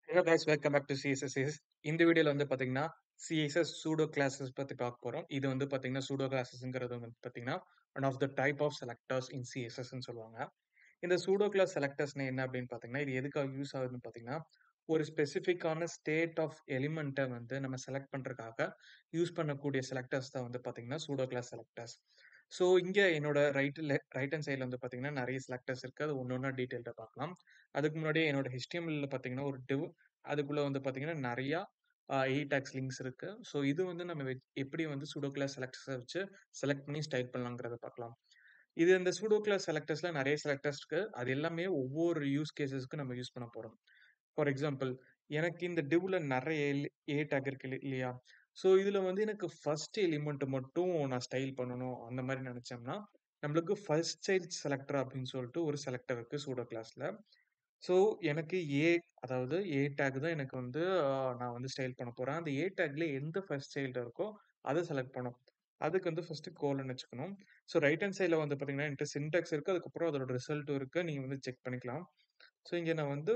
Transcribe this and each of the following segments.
Hello guys welcome back to CSS இந்த வீடியோல வந்து பாத்தீங்கன்னா சிஎஸ்எஸ் சூடோ கிளாஸஸ் பத்தி பார்க்க போறோம் இது வந்து பாத்தீங்கன்னா சூடோ கிளாஸஸ்ங்கிறது வந்து பாத்தீங்கன்னா one of the type of selectors in சிஎஸ்எஸ்ன்னு சொல்லுவாங்க இந்த சூடோ கிளாஸ் செலக்டர்ஸ்னு என்ன அப்படின்னு பாத்தீங்கன்னா இது எதுக்காக யூஸ் ஆகுதுன்னு பாத்தீங்கன்னா ஒரு ஸ்பெசிஃபிக்கான ஸ்டேட் ஆஃப் எலிமெண்ட்டை வந்து நம்ம செலக்ட் பண்றதுக்காக யூஸ் பண்ணக்கூடிய செலக்டர்ஸ் தான் வந்து பாத்தீங்கன்னா சூடோ கிளாஸ் செலக்டர்ஸ் ஸோ இங்க என்னோட ரைட் ரைட் ஹேண்ட் சைடில் வந்து பாத்தீங்கன்னா நிறைய செலக்டர்ஸ் இருக்கு அது ஒன்று ஒன்றா டீட்டெயில்டாக பார்க்கலாம் அதுக்கு முன்னாடி என்னோட ஹெச்டிஎம்எல்ல பார்த்தீங்கன்னா ஒரு டிவ் அதுக்குள்ள வந்து பார்த்தீங்கன்னா நிறையா எயிட் ஆக்ஸ் லிங்க்ஸ் இருக்கு ஸோ இது வந்து நம்ம வெ- எப்படி வந்து சூடோ கிளாஸ் செலக்டர்ஸை வச்சு செலக்ட் பண்ணி ஸ்டைல் பண்ணலாங்கிறத பார்க்கலாம் இது இந்த சூடோ கிளாஸ் செலக்டர்ஸ்ல நிறைய செலக்டர்ஸ் இருக்கு அது எல்லாமே ஒவ்வொரு யூஸ் கேசஸ்க்கு நம்ம யூஸ் பண்ண போறோம் ஃபார் எக்ஸாம்பிள் எனக்கு இந்த டிவ்ல நிறைய ஏ டேக் இருக்கு இல்ல- இல்லையா ஸோ இதுல வந்து எனக்கு ஃபர்ஸ்ட் எலிமெண்ட் மட்டும் நான் ஸ்டைல் பண்ணணும் அந்த மாதிரி நினைச்சோம்னா நம்மளுக்கு ஃபர்ஸ்ட் சைல்ட் செலக்டர் அப்படின்னு சொல்லிட்டு ஒரு செலக்டர் இருக்கு சூடோ கிளாஸ்ல ஸோ எனக்கு ஏ அதாவது ஏ டேக் தான் எனக்கு வந்து ஆஹ், நான் வந்து ஸ்டைல் பண்ண போறேன் அந்த ஏ டேக்ல எந்த ஃபர்ஸ்ட் சைல்டு இருக்கோ அதை செலக்ட் பண்ணும் அதுக்கு வந்து ஃபர்ஸ்ட் கோலன் வச்சுக்கணும் ஸோ ரைட் ஹேண்ட் சைடில் வந்து பார்த்தீங்கன்னா என்கிட்ட சின்டாக்ஸ் இருக்கு அதுக்கப்புறம் அதோட ரிசல்ட்டும் இருக்கு நீங்க வந்து செக் பண்ணிக்கலாம் ஸோ இங்கே நான் வந்து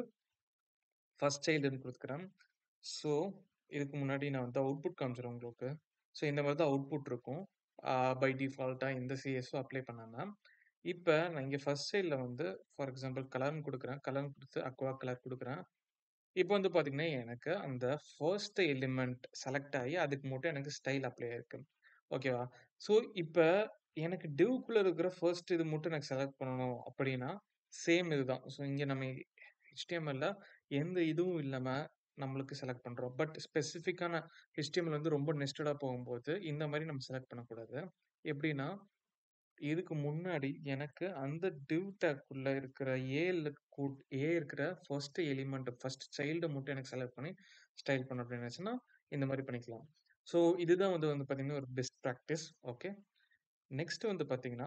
ஃபர்ஸ்ட் சைல்டுன்னு கொடுத்துக்கிறேன் ஸோ இதுக்கு முன்னாடி நான் வந்து அவுட்புட் காமிச்சிடும் உங்களுக்கு ஸோ இந்த மாதிரி தான் அவுட்புட் இருக்கும் பை டிஃபால்ட்டாக இந்த சிஎஸ்ஓ அப்ளை பண்ணாமல் இப்போ நான் இங்கே ஃபர்ஸ்ட் சைடில் வந்து ஃபார் எக்ஸாம்பிள் கலர்னு கொடுக்குறேன் கலர்னு கொடுத்து அக்வா கலர் கொடுக்குறேன் இப்போ வந்து பார்த்தீங்கன்னா எனக்கு அந்த ஃபர்ஸ்ட் எலிமெண்ட் செலக்ட் ஆகி அதுக்கு மட்டும் எனக்கு ஸ்டைல் அப்ளை ஆயிருக்கு ஓகேவா ஸோ இப்போ எனக்கு டிவ்க்குள்ள இருக்கிற ஃபர்ஸ்ட் இது மட்டும் எனக்கு செலக்ட் பண்ணணும் அப்படின்னா சேம் இதுதான் ஸோ இங்கே நம்ம ஹெச்டிஎம்எல்ல எந்த இதுவும் இல்லாமல் நம்மளுக்கு செலக்ட் பண்ணுறோம் பட் ஸ்பெசிஃபிக்கான ஹெச்டிஎம்எல் வந்து ரொம்ப நெஸ்டடாக போகும்போது இந்த மாதிரி நம்ம செலக்ட் பண்ணக்கூடாது எப்படின்னா இதுக்கு முன்னாடி எனக்கு அந்த டிவ் டேக்குள்ள இருக்கிற ஏல ஏ இருக்கிற ஃபர்ஸ்ட் எலிமெண்ட் ஃபர்ஸ்ட் சைல்டை மட்டும் எனக்கு செலக்ட் பண்ணி ஸ்டைல் பண்ண அப்படின்னு நினைச்சுன்னா இந்த மாதிரி பண்ணிக்கலாம் ஸோ இதுதான் வந்து வந்து பார்த்தீங்கன்னா ஒரு பெஸ்ட் ப்ராக்டிஸ் ஓகே நெக்ஸ்ட் வந்து பார்த்தீங்கன்னா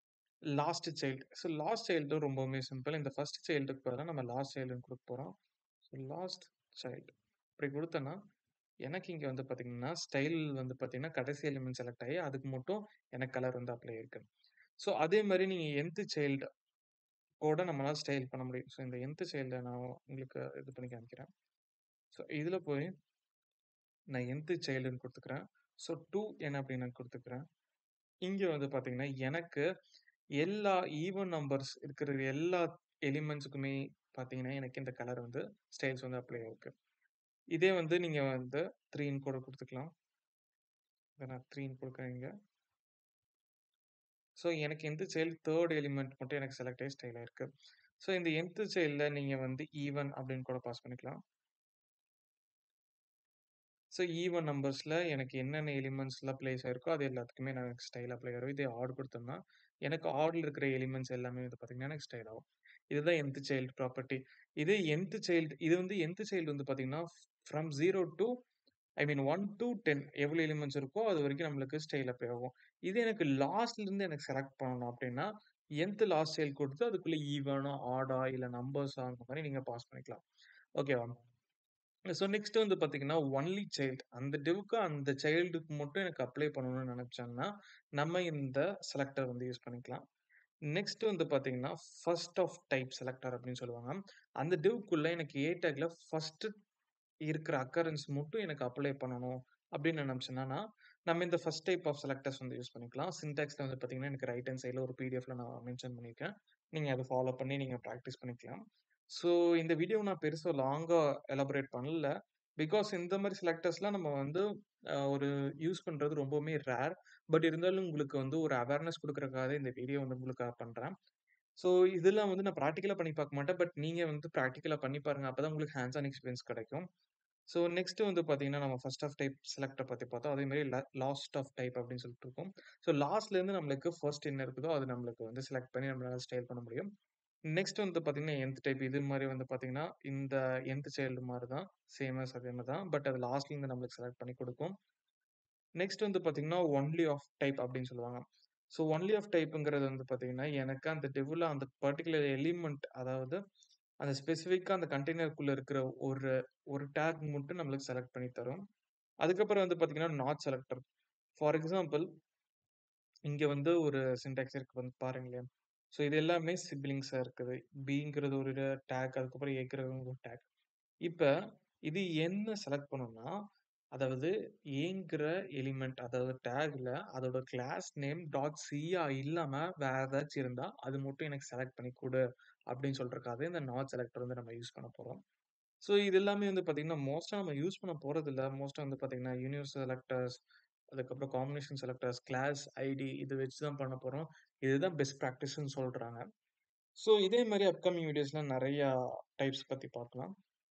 last child so last child ரொம்பவுமே சிம்பிள் இந்த ஃபர்ஸ்ட் சைல்டுக்கு பதிலாக நம்ம லாஸ்ட் சைல்டுன்னு கொடுக்க போகிறோம் ஸோ லாஸ்ட் சைல்டு இப்படி கொடுத்தோன்னா எனக்கு இங்கே வந்து பார்த்தீங்கன்னா ஸ்டைல் வந்து பார்த்தீங்கன்னா கடைசி எலிமெண்ட் செலக்ட் ஆகி அதுக்கு மட்டும் எனக்கு கலர் வந்து அப்ளை இருக்கு ஸோ அதே மாதிரி நீங்கள் எந்த சைல்டு கூட நம்மளால ஸ்டைல் பண்ண முடியும் ஸோ இந்த எந்த சைல்டை நான் உங்களுக்கு இது பண்ணி காமிக்கிறேன் ஸோ இதில் போய் நான் எந்த சைல்டுன்னு கொடுத்துக்கிறேன் ஸோ டூ என்ன அப்படின்னு நான் கொடுத்துக்கிறேன் இங்கே வந்து பார்த்தீங்கன்னா எனக்கு எல்லா ஈவன் நம்பர்ஸ் இருக்கிற எல்லா எலிமெண்ட்ஸுக்குமே பார்த்தீங்கன்னா எனக்கு இந்த கலர் வந்து ஸ்டைல்ஸ் வந்து அப்ளை ஆயிருக்கு இதே வந்து நீங்கள் வந்து த்ரீன்னு கூட கொடுத்துக்கலாம் இதை நான் த்ரீன்னு கொடுக்குறேன் இங்கே ஸோ எனக்கு எந்த சைல்டு தேர்ட் எலிமெண்ட் மட்டும் எனக்கு செலக்ட் ஆகி ஸ்டைல் ஆயிருக்கு ஸோ இந்த எந்த சைல்டில் நீங்கள் வந்து ஈவன் அப்படின்னு கூட பாஸ் பண்ணிக்கலாம் ஸோ ஈவன் நம்பர்ஸில் எனக்கு என்னென்ன எலிமெண்ட்ஸ்லாம் ப்ளேஸ் ஆயிருக்கோ அது எல்லாத்துக்குமே நான் எனக்கு ஸ்டைல் அப்ளை ஆகும் இதே ஆட் கொடுத்தோம்னா எனக்கு ஆர்டில் இருக்கிற எலிமெண்ட்ஸ் எல்லாமே வந்து பார்த்தீங்கன்னா எனக்கு ஸ்டைல் ஆகும் இதுதான் எந்த சைல்டு ப்ராப்பர்ட்டி இது எந்த சைல்டு இது வந்து எந்த சைல்டு வந்து பார்த்தீங்கன்னா from zero to I mean one to ten எவ்வளோ எலிமெண்ட்ஸ் இருக்கோ அது வரைக்கும் நம்மளுக்கு ஸ்டைல் அப்ளை ஆகும் இது எனக்கு லாஸ்ட்ல இருந்து எனக்கு செலக்ட் பண்ணணும் அப்படின்னா எந்த லாஸ்ட் சைல்டு கொடுத்து அதுக்குள்ள ஈவனோ ஆடா இல்லை நம்பர்ஸா அந்த மாதிரி நீங்கள் பாஸ் பண்ணிக்கலாம் ஓகேவா ஸோ நெக்ஸ்ட் வந்து பார்த்தீங்கன்னா ஒன்லி சைல்டு அந்த டிவ்க்கு அந்த சைல்டுக்கு மட்டும் எனக்கு அப்ளை பண்ணணும்னு நினச்சோம்னா நம்ம இந்த செலக்டர் வந்து யூஸ் பண்ணிக்கலாம் நெக்ஸ்ட் வந்து பார்த்தீங்கன்னா ஃபர்ஸ்ட் ஆஃப் டைப் செலக்டர் அப்படின்னு சொல்லுவாங்க அந்த டிவ்க்குள்ள எனக்கு ஏ டேக்ல ஃபர்ஸ்ட் இருக்கிற அக்கரன்ஸ் மட்டும் எனக்கு அப்ளை பண்ணணும் அப்படின்னு நினச்சேன்னா நம்ம இந்த ஃபர்ஸ்ட் டைப் ஆஃப் செலக்டர்ஸ் வந்து யூஸ் பண்ணிக்கலாம் சின்டாக்ஸ்ல வந்து பார்த்தீங்கன்னா எனக்கு ரைட் ஹேண்ட் சைடில் ஒரு பிடிஎஃப்ல நான் மென்ஷன் பண்ணியிருக்கேன் நீங்கள் அதை ஃபாலோ பண்ணி நீங்கள் ப்ராக்டிஸ் பண்ணிக்கலாம் ஸோ இந்த வீடியோ நான் பெருசாக லாங்காக எலாபரேட் பண்ணல பிகாஸ் இந்த மாதிரி செலக்டர்ஸ்லாம் நம்ம வந்து அஹ், ஒரு யூஸ் பண்ணுறது ரொம்பவுமே ரேர் பட் இருந்தாலும் உங்களுக்கு வந்து ஒரு அவேர்னஸ் கொடுக்குறக்காக இந்த வீடியோ வந்து உங்களுக்கு பண்ணுறேன் ஸோ இதெல்லாம் வந்து நான் ப்ராக்டிக்கலாக பண்ணி பார்க்க மாட்டேன் பட் நீங்கள் வந்து ப்ராக்டிக்கலாக பண்ணி பாருங்க அப்போ தான் உங்களுக்கு ஹேண்ட்ஸ் ஆன் எக்ஸ்பீரியன்ஸ் கிடைக்கும் ஸோ நெக்ஸ்ட் வந்து பார்த்தீங்கன்னா நம்ம ஃபர்ஸ்ட் ஆஃப் டைப் செலக்டை பற்றி பார்த்தோம் அதே மாதிரி லாஸ்ட் ஆஃப் டைப் அப்படின்னு சொல்லிட்டு இருக்கும் ஸோ லாஸ்ட்லேருந்து நம்மளுக்கு ஃபர்ஸ்ட் என்ன இருக்குதோ அது நம்மளுக்கு வந்து செலக்ட் பண்ணி நம்மளால ஸ்டைல் பண்ண முடியும் நெக்ஸ்ட் வந்து பார்த்தீங்கன்னா எந்த டைப் இது மாதிரி வந்து பார்த்தீங்கன்னா இந்த எந்த சைல்டு மாதிரி தான் சேமஸ் அதே மாதிரி தான் பட் அது லாஸ்ட்லேருந்து நம்மளுக்கு செலக்ட் பண்ணி கொடுக்கும் நெக்ஸ்ட் வந்து பார்த்தீங்கன்னா ஒன்லி ஆஃப் டைப் அப்படின்னு சொல்லுவாங்க ஸோ ஒன்லி ஆஃப் டைப்புங்கிறது வந்து பார்த்தீங்கன்னா எனக்கு அந்த டெவில் அந்த பர்டிகுலர் எலிமெண்ட் அதாவது அந்த ஸ்பெசிஃபிக்காக அந்த கண்டெய்னருக்குள்ள இருக்கிற ஒரு ஒரு டேக் மட்டும் நம்மளுக்கு செலக்ட் பண்ணி தரும் அதுக்கப்புறம் வந்து பார்த்தீங்கன்னா நாட் செலக்டர் ஃபார் எக்ஸாம்பிள் இங்க வந்து ஒரு சின்டாக்ஸ் இருக்கு வந்து பாருங்களேன் ஸோ இது எல்லாமே சிப்லிங்ஸாக இருக்குது பிங்கிறது ஒரு டேக் அதுக்கப்புறம் ஏங்கிறது ஒரு டேக் இப்ப இது என்ன செலக்ட் பண்ணும்னா, அதாவது ஏங்கிற எலிமெண்ட் அதாவது டேக்ல அதோட கிளாஸ் நேம் டாட் சியா இல்லாம வேற ஏதாச்சும் இருந்தா, அது மட்டும் எனக்கு செலக்ட் பண்ணி குடு அப்படின்னு சொல்றதுக்காக இந்த நாட் செலக்டர் வந்து நம்ம யூஸ் பண்ண போறோம். ஸோ இது எல்லாமே வந்து பார்த்தீங்கன்னா, மோஸ்ட்டா நம்ம யூஸ் பண்ண போறதில்ல. மோஸ்ட்டா வந்து பார்த்தீங்கன்னா, யூனிவர்சல் செலக்டர்ஸ், அதுக்கப்புறம் காம்பினேஷன் செலக்டர்ஸ், கிளாஸ் ஐடி இத வச்சு தான் பண்ண போறோம். இதுதான் பெஸ்ட் பிராக்டிஸ்ன்னு சொல்றாங்க. ஸோ இதே மாரி அப்கமிங் வீடியோஸ்ல நெறையா டைப்ஸ் பத்தி பார்க்கலாம்.